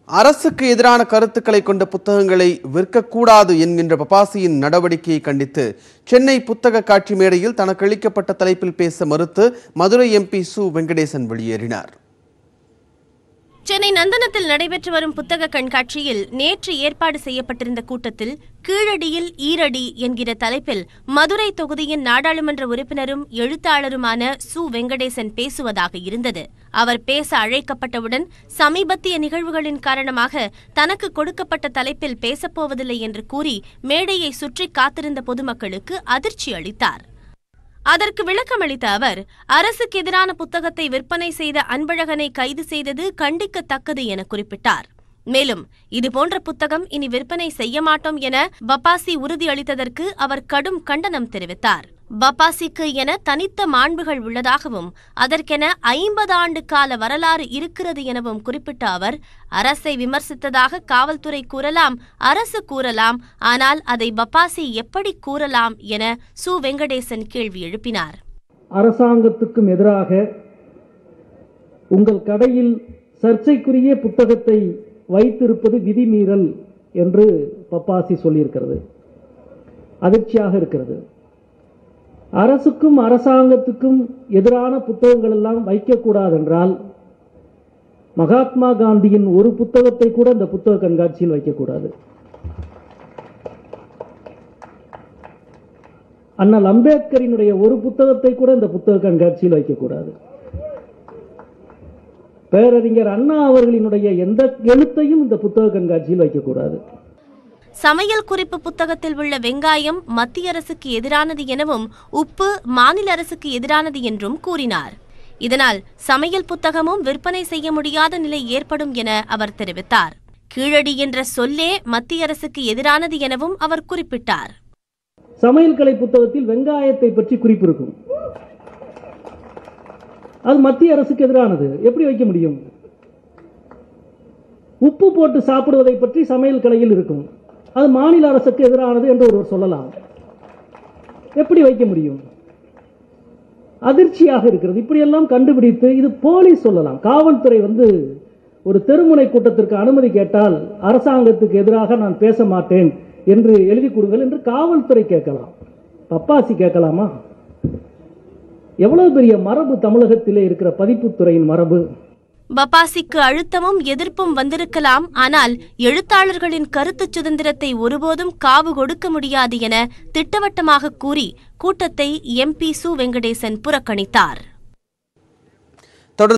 அரசுக்கு எதிரான கருத்துக்களை கொண்ட புத்தகங்களை விற்கக்கூடாது என்கின்ற பபாசியின் நடவடிக்கையை கண்டித்து சென்னை புத்தக காட்சி மேடையில் தனக்கு அளிக்கப்பட்ட தலைப்பில் பேச மறுத்து மதுரை எம்பி சு வெங்கடேசன் வெளியேறினார் சென்னை நந்தனத்தில் நடைபெற்று வரும் புத்தக கண்காட்சியில் நேற்று ஏற்பாடு செய்யப்பட்டிருந்த கூட்டத்தில் கீழடியில் ஈரடி என்கிற தலைப்பில் மதுரை தொகுதியின் நாடாளுமன்ற உறுப்பினரும் எழுத்தாளருமான சு வெங்கடேசன் பேசுவதாக இருந்தது அவர் பேச அழைக்கப்பட்டவுடன் சமீபத்திய நிகழ்வுகளின் காரணமாக தனக்கு கொடுக்கப்பட்ட தலைப்பில் பேசப்போவதில்லை என்று கூறி மேடையை சுற்றி காத்திருந்த பொதுமக்களுக்கு அதிர்ச்சி அளித்தார் அதற்கு விளக்கமளித்த அவர் அரசுக்கு எதிரான புத்தகத்தை விற்பனை செய்த அன்பழகனை கைது செய்தது கண்டிக்கத்தக்கது என குறிப்பிட்டார் மேலும் இதுபோன்ற புத்தகம் இனி விற்பனை செய்ய மாட்டோம் என பப்பாசி உறுதியளித்ததற்கு அவர் கடும் கண்டனம் தெரிவித்தார் பப்பாசிக்கு என தனித்த மாண்புகள் உள்ளதாகவும் அதற்கென ஐம்பது ஆண்டு கால வரலாறு இருக்கிறது எனவும் குறிப்பிட்ட அவர் அரசை விமர்சித்ததாக காவல்துறை கூறலாம் அரசு கூறலாம் ஆனால் அதை பப்பாசி எப்படி கூறலாம் என சு வெங்கடேசன் கேள்வி எழுப்பினார் அரசாங்கத்துக்கும் எதிராக உங்கள் கடையில் சர்ச்சைக்குரிய புத்தகத்தை வைத்திருப்பது விதிமீறல் என்று பப்பாசி சொல்லியிருக்கிறது அதிர்ச்சியாக இருக்கிறது அரசுக்கும் அரசாங்கத்துக்கும் எதிரான புத்தகங்கள் எல்லாம் வைக்கக்கூடாது என்றால் மகாத்மா காந்தியின் ஒரு புத்தகத்தை கூட இந்த புத்தக கண்காட்சியில் வைக்கக்கூடாது அண்ணல் அம்பேத்கரினுடைய ஒரு புத்தகத்தை கூட இந்த புத்தக கண்காட்சியில் வைக்கக்கூடாது பேரறிஞர் அண்ணா அவர்களினுடைய எந்த எழுத்தையும் இந்த புத்தக கண்காட்சியில் வைக்கக்கூடாது சமையல் குறிப்பு புத்தகத்தில் உள்ள வெங்காயம் மத்திய அரசுக்கு எதிரானது எனவும் உப்பு மாநில அரசுக்கு எதிரானது என்றும் கூறினார் இதனால் சமையல் புத்தகமும் விற்பனை செய்ய முடியாத நிலை ஏற்படும் என அவர் தெரிவித்தார் கீழடி என்ற சொல்லே மத்திய அரசுக்கு எதிரானது எனவும் அவர் குறிப்பிட்டார் சமையல் கலை புத்தகத்தில் வெங்காயத்தை பற்றி குறிப்பு இருக்கும் அது மத்திய அரசுக்கு எதிரானது எப்படி வைக்க முடியும் உப்பு போட்டு சாப்பிடுவதை பற்றி சமையல் கலையில் இருக்கும் அது மாநில அரசுக்கு எதிரானது என்று ஒருவர் சொல்லலாம் எப்படி வைக்க முடியும் அதிர்ச்சியாக இருக்கிறது இப்படியெல்லாம் கண்டுபிடித்து இது போலீஸ் சொல்லலாம் காவல்துறை வந்து ஒரு தெருமுனை கூட்டத்திற்கு அனுமதி கேட்டால் அரசாங்கத்துக்கு எதிராக நான் பேச மாட்டேன் என்று எழுதி கொடுங்கள் என்று காவல்துறை கேட்கலாம் பப்பாசி கேட்கலாமா எவ்வளவு பெரிய மரபு தமிழகத்திலே இருக்கிற பதிப்புத்துறையின் மரபு பப்பாசிக்கு அழுத்தமும் எதிர்ப்பும் வந்திருக்கலாம் ஆனால் எழுத்தாளர்களின் கருத்துச் சுதந்திரத்தை ஒருபோதும் காவு கொடுக்க முடியாது என திட்டவட்டமாக கூறி கூட்டத்தை எம்பி சு வெங்கடேசன் புறக்கணித்தார்